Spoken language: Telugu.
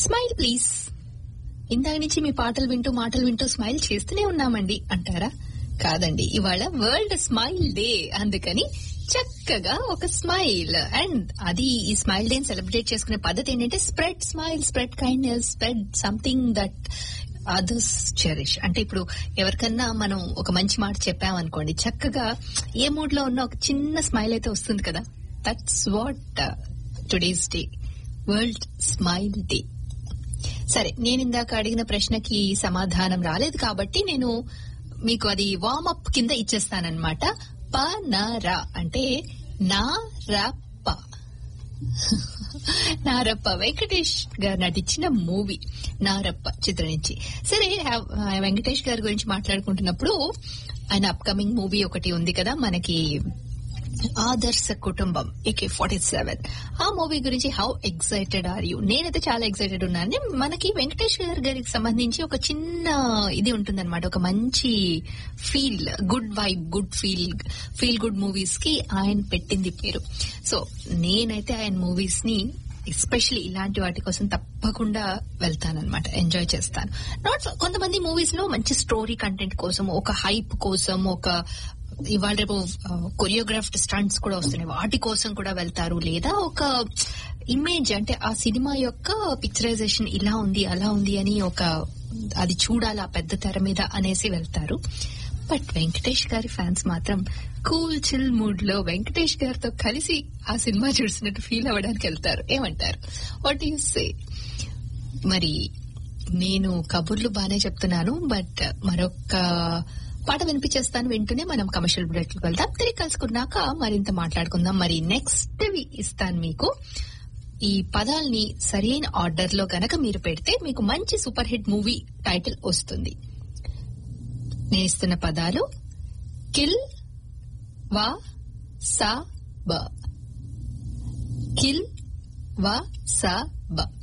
స్మైల్ ప్లీజ్ ఇందాక నుంచి మీ పాటలు వింటూ మాటలు వింటూ స్మైల్ చేస్తూనే ఉన్నామండి అంటారా కాదండి ఇవాళ వరల్డ్ స్మైల్ డే అందుకని చక్కగా ఒక స్మైల్ అండ్ అది ఈ స్మైల్ డే సెలబ్రేట్ చేసుకునే పద్ధతి ఏంటంటే spread smile spread kindness spread something that others cherish అంటే ఇప్పుడు ఎవరికన్నా మనం ఒక మంచి మాట చెప్పామనుకోండి చక్కగా ఏ మూడ్ లో ఉన్న ఒక చిన్న స్మైల్ అయితే వస్తుంది కదా that's what today's day world smile day సరే నేను ఇందాక అడిగిన ప్రశ్నకి సమాధానం రాలేదు కాబట్టి నేను మీకు అది వార్మప్ కింద ఇచ్చేస్తానన్నమాట ప న ర అంటే నా రప్ప నారప్ప వెంకటేష్ గారు నటించిన మూవీ నారప్ప చిత్రం నుంచి సరే ఆ వెంకటేష్ గారి గురించి మాట్లాడుకుంటున్నప్పుడు ఆయన అప్కమింగ్ మూవీ ఒకటి ఉంది కదా మనకి ఆదర్శ కుటుంబం ఏకే ఫార్టీ సెవెన్ ఆ మూవీ గురించి హౌ ఎక్సైటెడ్ ఆర్ యూ నేనైతే చాలా ఎక్సైటెడ్ ఉన్నాను మనకి వెంకటేష్ గారి గారికి సంబంధించి ఒక చిన్న ఇది ఉంటుందన్నమాట ఒక మంచి feel good vibe good feel feel good movies కి ఆయన పెట్టింది పేరు సో నేనైతే ఆయన మూవీస్ ని ఎస్పెషలీ ఇలాంటి వాటి కోసం తప్పకుండా వెళ్తానన్నమాట ఎంజాయ్ చేస్తాను నాట్ కొంతమంది మూవీస్ లో మంచి స్టోరీ కంటెంట్ కోసం ఒక హైప్ కోసం ఒక ఇవాళ రేపు కొరియోగ్రాఫ్డ్ స్టంట్స్ కూడా వస్తున్నాయి వాటి కోసం కూడా వెళ్తారు లేదా ఒక ఇమేజ్ అంటే ఆ సినిమా యొక్క పిక్చరైజేషన్ ఇలా ఉంది అలా ఉంది అని ఒక అది చూడాలి ఆ పెద్ద తెర మీద అనేసి వెళ్తారు బట్ వెంకటేష్ గారి ఫ్యాన్స్ మాత్రం కూల్ చిల్ మూడ్ లో వెంకటేష్ గారితో కలిసి ఆ సినిమా చూసినట్టు ఫీల్ అవ్వడానికి వెళ్తారు ఏమంటారు వాట్ యు సే మరి నేను కబుర్లు బానే చెప్తున్నాను బట్ మరొక పాట వినిపించేస్తాను వింటూనే మనం కమర్షియల్ బ్రేక్ వెళ్దాం తిరిగి కలుసుకున్నాక మరింత మాట్లాడుకుందాం మరి నెక్స్ట్ ఇస్తాను మీకు ఈ పదాల్ని సరైన ఆర్డర్ లో గనక మీరు పెడితే మీకు మంచి సూపర్ హిట్ మూవీ టైటిల్ వస్తుంది నేను ఇస్తున్న పదాలు కిల్ వా సా బ కిల్ వా సా బ